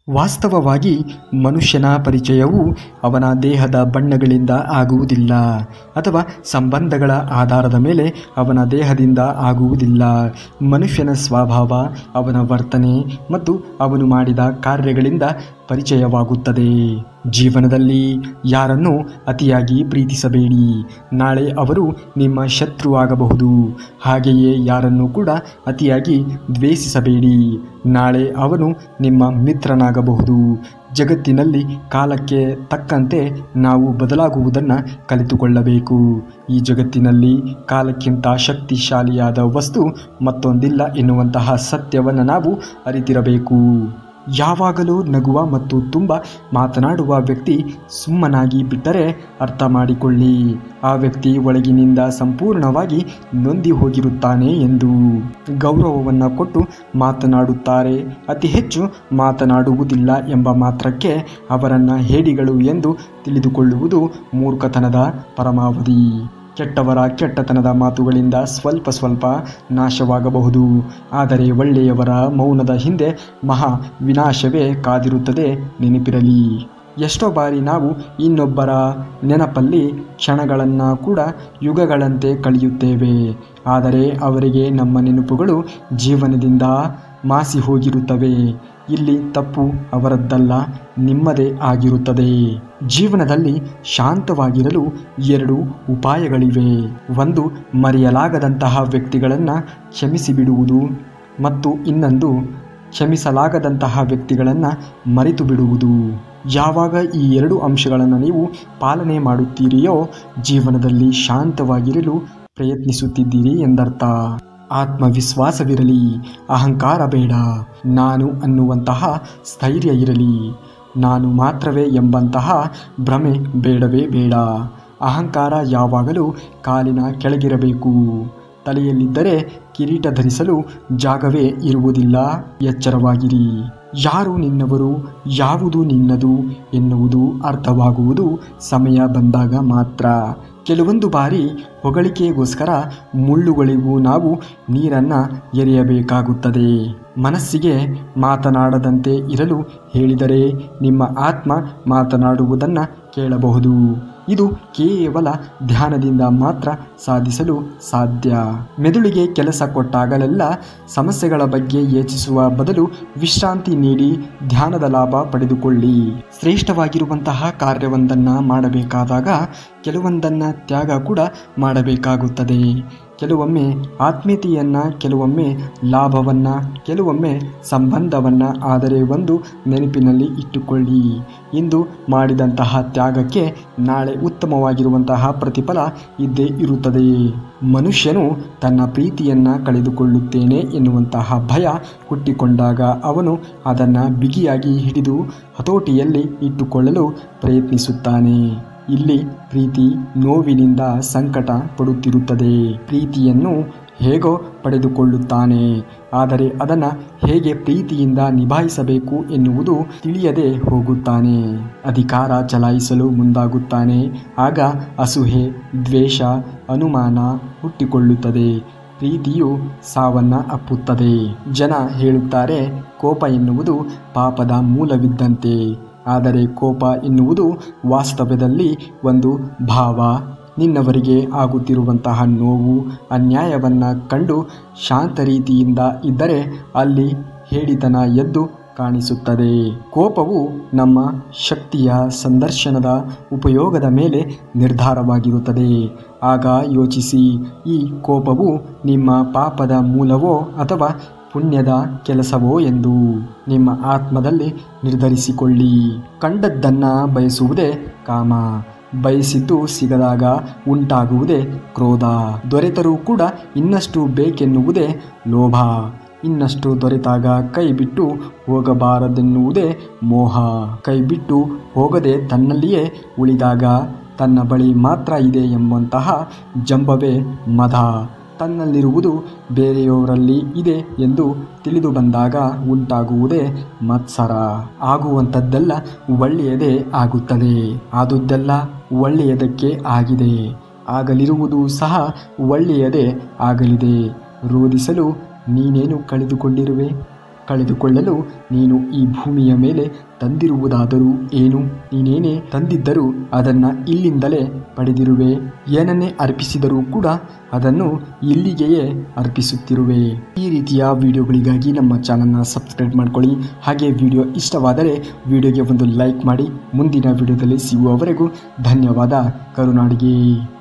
ವಾಸ್ತವವಾಗಿ ಮನುಷ್ಯನ ಪರಿಚಯವು ಅವನ ದೇಹದ ಬಣ್ಣಗಳಿಂದ ಆಗುವುದಿಲ್ಲ ಅಥವಾ ಸಂಬಂಧಗಳ ಆಧಾರದ ಮೇಲೆ ಅವನ ದೇಹದಿಂದ ಆಗುವುದಿಲ್ಲ ಮನುಷ್ಯನ ಸ್ವಭಾವ ಅವನ ವರ್ತನೆ ಮತ್ತು ಅವನು ಮಾಡಿದ ಕಾರ್ಯಗಳಿಂದ ಪರಿಚಯವಾಗುತ್ತದೆ ಜೀವನದಲ್ಲಿ ಯಾರನ್ನು ಅತಿಯಾಗಿ ಪ್ರೀತಿಸಬೇಡಿ ನಾಳೆ ಅವರು ನಿಮ್ಮ ಶತ್ರು ಆಗಬಹುದು ಹಾಗೆಯೇ ಯಾರನ್ನು ಕೂಡ ಅತಿಯಾಗಿ ದ್ವೇಷಿಸಬೇಡಿ ನಾಳೆ ಅವನು ನಿಮ್ಮ ಮಿತ್ರನಾಗಬಹುದು ಜಗತ್ತಿನಲ್ಲಿ ಕಾಲಕ್ಕೆ ತಕ್ಕಂತೆ ನಾವು ಬದಲಾಗುವುದನ್ನು ಕಲಿತುಕೊಳ್ಳಬೇಕು ಈ ಜಗತ್ತಿನಲ್ಲಿ ಕಾಲಕ್ಕಿಂತ ಶಕ್ತಿಶಾಲಿಯಾದ ವಸ್ತು ಮತ್ತೊಂದಿಲ್ಲ ಎನ್ನುವಂತಹ ಸತ್ಯವನ್ನು ನಾವು ಅರಿತಿರಬೇಕು ಯಾವಾಗಲೂ ನಗುವ ಮತ್ತು ತುಂಬ ಮಾತನಾಡುವ ವ್ಯಕ್ತಿ ಸುಮ್ಮನಾಗಿ ಬಿಟ್ಟರೆ ಅರ್ಥ ಮಾಡಿಕೊಳ್ಳಿ ಆ ವ್ಯಕ್ತಿ ಒಳಗಿನಿಂದ ಸಂಪೂರ್ಣವಾಗಿ ನೊಂದಿ ಹೋಗಿರುತ್ತಾನೆ ಎಂದು ಗೌರವವನ್ನು ಕೊಟ್ಟು ಮಾತನಾಡುತ್ತಾರೆ ಅತಿ ಹೆಚ್ಚು ಮಾತನಾಡುವುದಿಲ್ಲ ಎಂಬ ಮಾತ್ರಕ್ಕೆ ಅವರನ್ನು ಹೇಡಿಗಳು ಎಂದು ತಿಳಿದುಕೊಳ್ಳುವುದು ಮೂರ್ಖತನದ ಪರಮಾವಧಿ ಕೆಟ್ಟವರ ಕೆಟ್ಟತನದ ಮಾತುಗಳಿಂದ ಸ್ವಲ್ಪ ಸ್ವಲ್ಪ ನಾಶವಾಗಬಹುದು ಆದರೆ ಒಳ್ಳೆಯವರ ಮೌನದ ಹಿಂದೆ ಮಹಾ ವಿನಾಶವೇ ಕಾದಿರುತ್ತದೆ ನೆನಪಿರಲಿ ಎಷ್ಟೋ ಬಾರಿ ನಾವು ಇನ್ನೊಬ್ಬರ ನೆನಪಲ್ಲಿ ಕ್ಷಣಗಳನ್ನು ಕೂಡ ಯುಗಗಳಂತೆ ಕಳೆಯುತ್ತೇವೆ ಆದರೆ ಅವರಿಗೆ ನಮ್ಮ ನೆನಪುಗಳು ಜೀವನದಿಂದ ಮಾಸಿ ಹೋಗಿರುತ್ತವೆ ಇಲ್ಲಿ ತಪ್ಪು ಅವರದ್ದಲ್ಲ ನಿಮ್ಮದೇ ಆಗಿರುತ್ತದೆ ಜೀವನದಲ್ಲಿ ಶಾಂತವಾಗಿರಲು ಎರಡು ಉಪಾಯಗಳಿವೆ ಒಂದು ಮರೆಯಲಾಗದಂತಹ ವ್ಯಕ್ತಿಗಳನ್ನು ಕ್ಷಮಿಸಿಬಿಡುವುದು ಮತ್ತು ಇನ್ನೊಂದು ಕ್ಷಮಿಸಲಾಗದಂತಹ ವ್ಯಕ್ತಿಗಳನ್ನು ಮರೆತು ಬಿಡುವುದು ಯಾವಾಗ ಈ ಎರಡು ಅಂಶಗಳನ್ನು ನೀವು ಪಾಲನೆ ಮಾಡುತ್ತೀರಿಯೋ ಜೀವನದಲ್ಲಿ ಶಾಂತವಾಗಿರಲು ಪ್ರಯತ್ನಿಸುತ್ತಿದ್ದೀರಿ ಎಂದರ್ಥ ಆತ್ಮವಿಶ್ವಾಸವಿರಲಿ ಅಹಂಕಾರ ಬೇಡ ನಾನು ಅನ್ನುವಂತಹ ಸ್ಥೈರ್ಯ ಇರಲಿ ನಾನು ಮಾತ್ರವೇ ಎಂಬಂತಹ ಭ್ರಮೆ ಬೇಡವೇ ಬೇಡ ಅಹಂಕಾರ ಯಾವಾಗಲೂ ಕಾಲಿನ ಕೆಳಗಿರಬೇಕು ತಲೆಯಲ್ಲಿದ್ದರೆ ಕಿರೀಟ ಧರಿಸಲು ಜಾಗವೇ ಇರುವುದಿಲ್ಲ ಎಚ್ಚರವಾಗಿರಿ ಯಾರು ನಿನ್ನವರು ಯಾವುದು ನಿನ್ನದು ಎನ್ನುವುದು ಅರ್ಥವಾಗುವುದು ಸಮಯ ಬಂದಾಗ ಮಾತ್ರ ಕೆಲವೊಂದು ಬಾರಿ ಹೊಗಳಿಕೆಗೋಸ್ಕರ ಮುಳ್ಳುಗಳಿಗೂ ನಾವು ನೀರನ್ನು ಎರೆಯಬೇಕಾಗುತ್ತದೆ ಮನಸ್ಸಿಗೆ ಮಾತನಾಡದಂತೆ ಇರಲು ಹೇಳಿದರೆ ನಿಮ್ಮ ಆತ್ಮ ಮಾತನಾಡುವುದನ್ನು ಕೇಳಬಹುದು ಇದು ಕೇವಲ ಧ್ಯಾನದಿಂದ ಮಾತ್ರ ಸಾಧಿಸಲು ಸಾಧ್ಯ ಮೆದುಳಿಗೆ ಕೆಲಸ ಕೊಟ್ಟಾಗಲೆಲ್ಲ ಸಮಸ್ಯೆಗಳ ಬಗ್ಗೆ ಯೋಚಿಸುವ ಬದಲು ವಿಶ್ರಾಂತಿ ನೀಡಿ ಧ್ಯಾನದ ಲಾಭ ಪಡೆದುಕೊಳ್ಳಿ ಶ್ರೇಷ್ಠವಾಗಿರುವಂತಹ ಕಾರ್ಯವೊಂದನ್ನು ಮಾಡಬೇಕಾದಾಗ ಕೆಲವೊಂದನ್ನು ತ್ಯಾಗ ಕೂಡ ಮಾಡಬೇಕಾಗುತ್ತದೆ ಕೆಲವೊಮ್ಮೆ ಆತ್ಮೀಯತೆಯನ್ನು ಕೆಲವೊಮ್ಮೆ ಲಾಭವನ್ನು ಕೆಲವೊಮ್ಮೆ ಸಂಬಂಧವನ್ನು ಆದರೆ ಒಂದು ನೆನಪಿನಲ್ಲಿ ಇಟ್ಟುಕೊಳ್ಳಿ ಇಂದು ಮಾಡಿದಂತಹ ತ್ಯಾಗಕ್ಕೆ ನಾಳೆ ಉತ್ತಮವಾಗಿರುವಂತಹ ಪ್ರತಿಫಲ ಇದ್ದೇ ಇರುತ್ತದೆ ಮನುಷ್ಯನು ತನ್ನ ಪ್ರೀತಿಯನ್ನು ಕಳೆದುಕೊಳ್ಳುತ್ತೇನೆ ಎನ್ನುವಂತಹ ಭಯ ಹುಟ್ಟಿಕೊಂಡಾಗ ಅವನು ಅದನ್ನು ಬಿಗಿಯಾಗಿ ಹಿಡಿದು ಹತೋಟಿಯಲ್ಲಿ ಇಟ್ಟುಕೊಳ್ಳಲು ಪ್ರಯತ್ನಿಸುತ್ತಾನೆ ಇಲ್ಲಿ ಪ್ರೀತಿ ನೋವಿನಿಂದ ಸಂಕಟ ಪಡುತ್ತಿರುತ್ತದೆ ಪ್ರೀತಿಯನ್ನು ಹೇಗೋ ಪಡೆದುಕೊಳ್ಳುತ್ತಾನೆ ಆದರೆ ಅದನ್ನು ಹೇಗೆ ಪ್ರೀತಿಯಿಂದ ನಿಭಾಯಿಸಬೇಕು ಎನ್ನುವುದು ತಿಳಿಯದೆ ಹೋಗುತ್ತಾನೆ ಅಧಿಕಾರ ಚಲಾಯಿಸಲು ಮುಂದಾಗುತ್ತಾನೆ ಆಗ ಅಸೂಹೆ ದ್ವೇಷ ಅನುಮಾನ ಹುಟ್ಟಿಕೊಳ್ಳುತ್ತದೆ ಪ್ರೀತಿಯು ಸಾವನ್ನ ಅಪ್ಪುತ್ತದೆ ಜನ ಹೇಳುತ್ತಾರೆ ಕೋಪ ಎನ್ನುವುದು ಪಾಪದ ಮೂಲವಿದ್ದಂತೆ ಆದರೆ ಕೋಪ ಎನ್ನುವುದು ವಾಸ್ತವ್ಯದಲ್ಲಿ ಒಂದು ಭಾವ ನಿನ್ನವರಿಗೆ ಆಗುತ್ತಿರುವಂತಹ ನೋವು ಅನ್ಯಾಯವನ್ನು ಕಂಡು ಶಾಂತ ರೀತಿಯಿಂದ ಇದ್ದರೆ ಅಲ್ಲಿ ಹೇಡಿತನ ಎದ್ದು ಕಾಣಿಸುತ್ತದೆ ಕೋಪವು ನಮ್ಮ ಶಕ್ತಿಯ ಸಂದರ್ಶನದ ಉಪಯೋಗದ ಮೇಲೆ ನಿರ್ಧಾರವಾಗಿರುತ್ತದೆ ಆಗ ಯೋಚಿಸಿ ಈ ಕೋಪವು ನಿಮ್ಮ ಪಾಪದ ಮೂಲವೋ ಅಥವಾ ಪುಣ್ಯದ ಕೆಲಸವೋ ಎಂದು ನಿಮ್ಮ ಆತ್ಮದಲ್ಲಿ ನಿರ್ಧರಿಸಿಕೊಳ್ಳಿ ಕಂಡದ್ದನ್ನು ಬಯಸುವುದೇ ಕಾಮ ಬಯಸಿದ್ದು ಸಿಗದಾಗ ಉಂಟಾಗುವುದೇ ಕ್ರೋಧ ದೊರೆತರೂ ಕೂಡ ಇನ್ನಷ್ಟು ಬೇಕೆನ್ನುವುದೇ ಲೋಭ ಇನ್ನಷ್ಟು ದೊರೆತಾಗ ಕೈ ಬಿಟ್ಟು ಹೋಗಬಾರದೆನ್ನುವುದೇ ಮೋಹ ಕೈ ಬಿಟ್ಟು ಹೋಗದೆ ತನ್ನಲ್ಲಿಯೇ ಉಳಿದಾಗ ತನ್ನ ಬಳಿ ಮಾತ್ರ ಇದೆ ಎಂಬಂತಹ ಜಂಬವೇ ಮದ ತನ್ನಲ್ಲಿರುವುದು ಬೇರೆಯವರಲ್ಲಿ ಇದೆ ಎಂದು ತಿಳಿದು ಬಂದಾಗ ಉಂಟಾಗುವುದೇ ಮತ್ಸರ ಆಗುವಂಥದ್ದೆಲ್ಲ ಒಳ್ಳೆಯದೇ ಆಗುತ್ತದೆ ಆದುದೆಲ್ಲ ಒಳ್ಳೆಯದಕ್ಕೆ ಆಗಿದೆ ಆಗಲಿರುವುದು ಸಹ ಒಳ್ಳೆಯದೇ ಆಗಲಿದೆ ರೋಧಿಸಲು ನೀನೇನು ಕಳೆದುಕೊಂಡಿರುವೆ ಕಳೆದುಕೊಳ್ಳಲು ನೀನು ಈ ಭೂಮಿಯ ಮೇಲೆ ತಂದಿರುವುದಾದರೂ ಏನು ನೀನೇನೇ ತಂದಿದ್ದರೂ ಅದನ್ನ ಇಲ್ಲಿಂದಲೇ ಪಡೆದಿರುವೆ ಏನನ್ನೇ ಅರ್ಪಿಸಿದರೂ ಕೂಡ ಅದನ್ನು ಇಲ್ಲಿಗೆಯೇ ಅರ್ಪಿಸುತ್ತಿರುವೆ ಈ ರೀತಿಯ ವಿಡಿಯೋಗಳಿಗಾಗಿ ನಮ್ಮ ಚಾನಲ್ನ ಸಬ್ಸ್ಕ್ರೈಬ್ ಮಾಡ್ಕೊಳ್ಳಿ ಹಾಗೆ ವಿಡಿಯೋ ಇಷ್ಟವಾದರೆ ವಿಡಿಯೋಗೆ ಒಂದು ಲೈಕ್ ಮಾಡಿ ಮುಂದಿನ ವಿಡಿಯೋದಲ್ಲಿ ಸಿಗುವವರೆಗೂ ಧನ್ಯವಾದ ಕರುನಾಡಿಗೆ